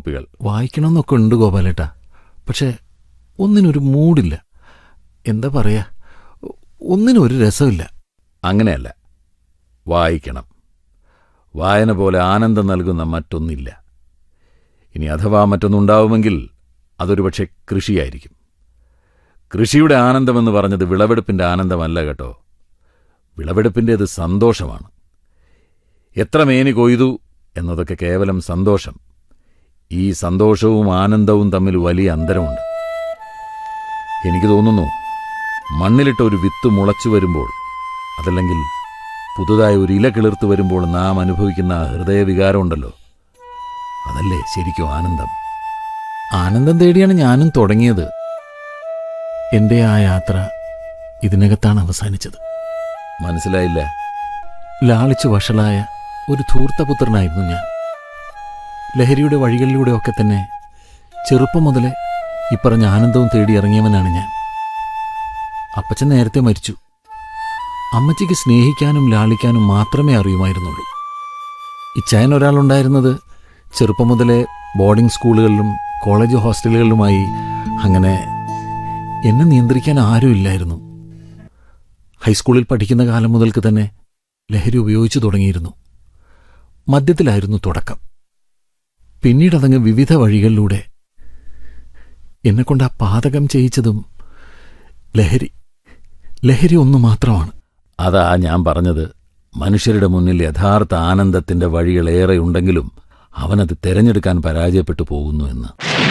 കാപ്പികൾ വായിക്കണമെന്നൊക്കെ ഉണ്ട് ഗോപാലേട്ടാ പക്ഷെ ഒന്നിനൊരു മൂഡില്ല എന്താ പറയാ ഒന്നിനും ഒരു രസമില്ല അങ്ങനെയല്ല വായിക്കണം വായന പോലെ ആനന്ദം നൽകുന്ന മറ്റൊന്നില്ല ഇനി അഥവാ മറ്റൊന്നുണ്ടാവുമെങ്കിൽ അതൊരു പക്ഷേ കൃഷിയായിരിക്കും കൃഷിയുടെ ആനന്ദമെന്ന് പറഞ്ഞത് വിളവെടുപ്പിന്റെ ആനന്ദമല്ല കേട്ടോ വിളവെടുപ്പിൻ്റേത് സന്തോഷമാണ് എത്ര മേനി കൊയ്തു എന്നതൊക്കെ കേവലം സന്തോഷം ഈ സന്തോഷവും ആനന്ദവും തമ്മിൽ വലിയ അന്തരമുണ്ട് എനിക്ക് തോന്നുന്നു മണ്ണിലിട്ട ഒരു വിത്ത് മുളച്ചു വരുമ്പോൾ അതല്ലെങ്കിൽ പുതുതായി ഒരു ഇല കിളിർത്തു വരുമ്പോൾ നാം അനുഭവിക്കുന്ന ആ ഹൃദയവികാരമുണ്ടല്ലോ അതല്ലേ ശരിക്കും ആനന്ദം ആനന്ദം തേടിയാണ് ഞാനും തുടങ്ങിയത് എന്റെ ആ യാത്ര ഇതിനകത്താണ് അവസാനിച്ചത് മനസ്സിലായില്ല ലാളിച്ചു വഷളായ ഒരു ധൂർത്തപുത്രനായിരുന്നു ഞാൻ ലഹരിയുടെ വഴികളിലൂടെയൊക്കെ തന്നെ ചെറുപ്പം മുതലേ ഇപ്പറഞ്ഞ ആനന്ദവും തേടി ഇറങ്ങിയവനാണ് ഞാൻ അപ്പച്ചൻ നേരത്തെ മരിച്ചു അമ്മച്ചിക്ക് സ്നേഹിക്കാനും ലാളിക്കാനും മാത്രമേ അറിയുമായിരുന്നുള്ളൂ ഇച്ചായൻ ഒരാളുണ്ടായിരുന്നത് ചെറുപ്പം മുതലേ ബോർഡിംഗ് സ്കൂളുകളിലും കോളേജ് ഹോസ്റ്റലുകളിലുമായി അങ്ങനെ എന്നെ നിയന്ത്രിക്കാൻ ആരുമില്ലായിരുന്നു ഹൈസ്കൂളിൽ പഠിക്കുന്ന കാലം മുതൽക്ക് തന്നെ ലഹരി ഉപയോഗിച്ചു തുടങ്ങിയിരുന്നു മദ്യത്തിലായിരുന്നു തുടക്കം പിന്നീടതങ്ങ് വിവിധ വഴികളിലൂടെ എന്നെക്കൊണ്ട് ആ പാതകം ചെയ്യിച്ചതും ലഹരി ലഹരി ഒന്നു മാത്രമാണ് അതാ ഞാൻ പറഞ്ഞത് മനുഷ്യരുടെ മുന്നിൽ യഥാർത്ഥ ആനന്ദത്തിന്റെ വഴികളേറെയുണ്ടെങ്കിലും അവനത് തെരഞ്ഞെടുക്കാൻ പരാജയപ്പെട്ടു പോകുന്നു എന്ന്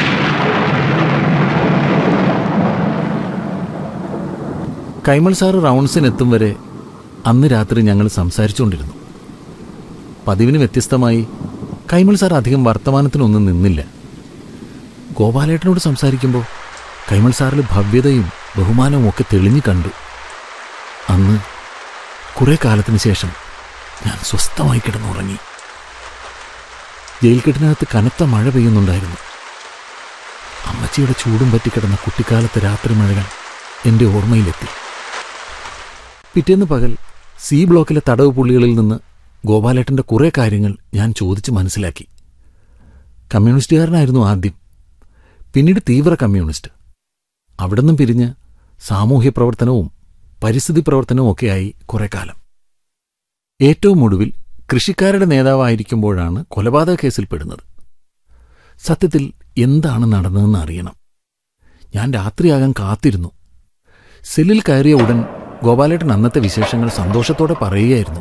കൈമൾ സാറ് റൗണ്ട്സിനെത്തും വരെ അന്ന് രാത്രി ഞങ്ങൾ സംസാരിച്ചുകൊണ്ടിരുന്നു പതിവിന് വ്യത്യസ്തമായി കൈമൾ സാർ അധികം വർത്തമാനത്തിനൊന്നും നിന്നില്ല ഗോപാലേട്ടനോട് സംസാരിക്കുമ്പോൾ കൈമൾ സാറിൽ ഭവ്യതയും ബഹുമാനവും ഒക്കെ തെളിഞ്ഞു കണ്ടു അന്ന് കുറെ കാലത്തിന് ശേഷം ഞാൻ സ്വസ്ഥമായി കിടന്നുറങ്ങി ജയിൽ കെട്ടിനകത്ത് കനത്ത മഴ പെയ്യുന്നുണ്ടായിരുന്നു അമ്മച്ചിയുടെ ചൂടും പറ്റിക്കിടന്ന കുട്ടിക്കാലത്തെ രാത്രി മഴകൾ എൻ്റെ ഓർമ്മയിലെത്തി പിറ്റേന്ന് പകൽ സി ബ്ലോക്കിലെ തടവ് പുള്ളികളിൽ നിന്ന് ഗോപാലേട്ടൻ്റെ കുറേ കാര്യങ്ങൾ ഞാൻ ചോദിച്ച് മനസ്സിലാക്കി കമ്മ്യൂണിസ്റ്റുകാരനായിരുന്നു ആദ്യം പിന്നീട് തീവ്ര കമ്മ്യൂണിസ്റ്റ് അവിടെ നിന്നും പിരിഞ്ഞ് സാമൂഹ്യ പ്രവർത്തനവും പരിസ്ഥിതി പ്രവർത്തനവും ഒക്കെയായി കുറെ കാലം ഏറ്റവും ഒടുവിൽ കൃഷിക്കാരുടെ നേതാവായിരിക്കുമ്പോഴാണ് കൊലപാതക കേസിൽ പെടുന്നത് സത്യത്തിൽ എന്താണ് നടന്നതെന്ന് അറിയണം ഞാൻ രാത്രിയാകാൻ കാത്തിരുന്നു സെല്ലിൽ കയറിയ ഉടൻ ഗോപാലേട്ടൻ അന്നത്തെ വിശേഷങ്ങൾ സന്തോഷത്തോടെ പറയുകയായിരുന്നു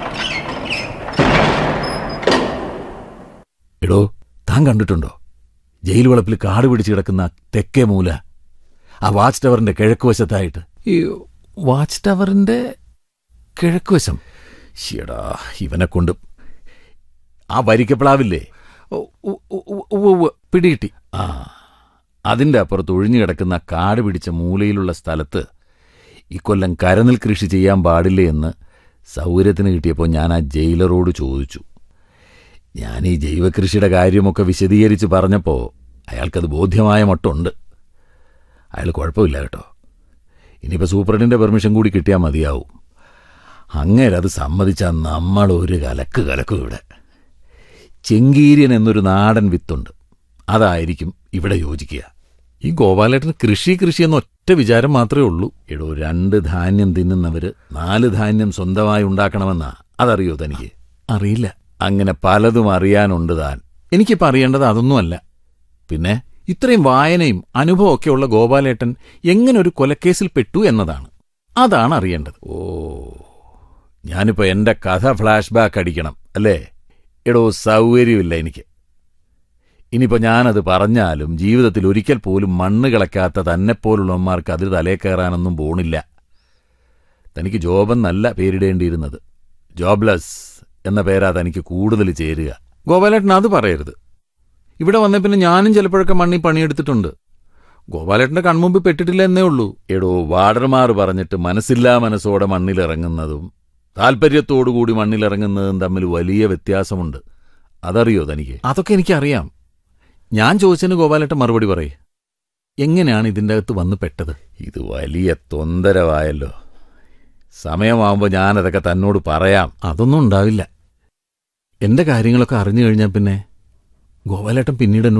എടോ താൻ കണ്ടിട്ടുണ്ടോ ജയിൽ വളപ്പിൽ കാട് പിടിച്ച് കിടക്കുന്ന തെക്കേ മൂല ആ വാച്ച് ടവറിന്റെ കിഴക്കുവശത്തായിട്ട് ഈ വാച്ച് ടവറിന്റെ കിഴക്കുവശം ശ്ശെടാ ഇവനെ കൊണ്ട് ആ വരിക്കപ്ലാവില്ലേ ഉ- ഉ- ഉ- ഉ- ഉവ്വ് പിടികിട്ടി ആ അതിന്റെ അപ്പുറത്ത് ഒഴിഞ്ഞു കിടക്കുന്ന കാട് പിടിച്ച മൂലയിലുള്ള സ്ഥലത്ത് ഇക്കൊല്ലം കരനെൽ കൃഷി ചെയ്യാൻ പാടില്ലേ എന്ന് സൗകര്യത്തിന് കിട്ടിയപ്പോൾ ഞാൻ ആ ജയിലറോട് ചോദിച്ചു ഞാൻ ഈ ജൈവകൃഷിയുടെ കാര്യമൊക്കെ വിശദീകരിച്ച് പറഞ്ഞപ്പോൾ അയാൾക്കത് ബോധ്യമായ മട്ടുണ്ട് അയാൾ കുഴപ്പമില്ല കേട്ടോ ഇനിയിപ്പോൾ സൂപ്രണ്ടിൻ്റെ പെർമിഷൻ കൂടി കിട്ടിയാൽ മതിയാവും അങ്ങേരത് സമ്മതിച്ചാൽ നമ്മൾ ഒരു കലക്ക് കലക്കും ഇവിടെ ചെങ്കീര്യൻ എന്നൊരു നാടൻ വിത്തുണ്ട് അതായിരിക്കും ഇവിടെ യോജിക്കുക ഈ ഗോപാലേട്ടന് കൃഷി കൃഷി എന്ന ഒറ്റ വിചാരം മാത്രമേ ഉള്ളൂ എടോ രണ്ട് ധാന്യം തിന്നുന്നവര് നാല് ധാന്യം സ്വന്തമായി ഉണ്ടാക്കണമെന്നാ അതറിയോ തനിക്ക് അറിയില്ല അങ്ങനെ പലതും അറിയാനുണ്ട് താൻ എനിക്കിപ്പോൾ അറിയേണ്ടത് അതൊന്നുമല്ല പിന്നെ ഇത്രയും വായനയും അനുഭവമൊക്കെയുള്ള ഗോപാലേട്ടൻ എങ്ങനെ ഒരു കൊലക്കേസിൽ പെട്ടു എന്നതാണ് അതാണ് അറിയേണ്ടത് ഓ ഞാനിപ്പോ എന്റെ കഥ ഫ്ലാഷ് ബാക്ക് അടിക്കണം അല്ലേ എടോ സൗകര്യമില്ല എനിക്ക് ഇനിയിപ്പോ ഞാനത് പറഞ്ഞാലും ജീവിതത്തിൽ ഒരിക്കൽ പോലും മണ്ണ് കിളക്കാത്ത തന്നെപ്പോലുള്ളവന്മാർക്ക് അതിൽ തലേ കയറാനൊന്നും പോണില്ല തനിക്ക് ജോബെന്നല്ല പേരിടേണ്ടിയിരുന്നത് ജോബ്ലെസ് എന്ന പേരാ തനിക്ക് കൂടുതൽ ചേരുക ഗോപാലേട്ടൻ അത് പറയരുത് ഇവിടെ വന്ന പിന്നെ ഞാനും ചിലപ്പോഴൊക്കെ മണ്ണിൽ പണിയെടുത്തിട്ടുണ്ട് ഗോപാലേട്ടന്റെ കൺമുമ്പിൽ പെട്ടിട്ടില്ല എന്നേ ഉള്ളൂ എടോ വാർഡർമാർ പറഞ്ഞിട്ട് മനസ്സില്ലാ മനസ്സോടെ മണ്ണിലിറങ്ങുന്നതും താൽപ്പര്യത്തോടുകൂടി മണ്ണിലിറങ്ങുന്നതും തമ്മിൽ വലിയ വ്യത്യാസമുണ്ട് അതറിയോ തനിക്ക് അതൊക്കെ എനിക്കറിയാം ഞാൻ ചോദിച്ചതിന് ഗോപാലേട്ടൻ മറുപടി പറയേ എങ്ങനെയാണ് ഇതിൻ്റെ അകത്ത് വന്ന് പെട്ടത് ഇത് വലിയ തൊന്തരവായല്ലോ സമയമാവുമ്പോൾ ഞാനതൊക്കെ തന്നോട് പറയാം അതൊന്നും ഉണ്ടാവില്ല എന്റെ കാര്യങ്ങളൊക്കെ അറിഞ്ഞു കഴിഞ്ഞാൽ പിന്നെ ഗോപാലേട്ടൻ പിന്നീട് എന്നോട്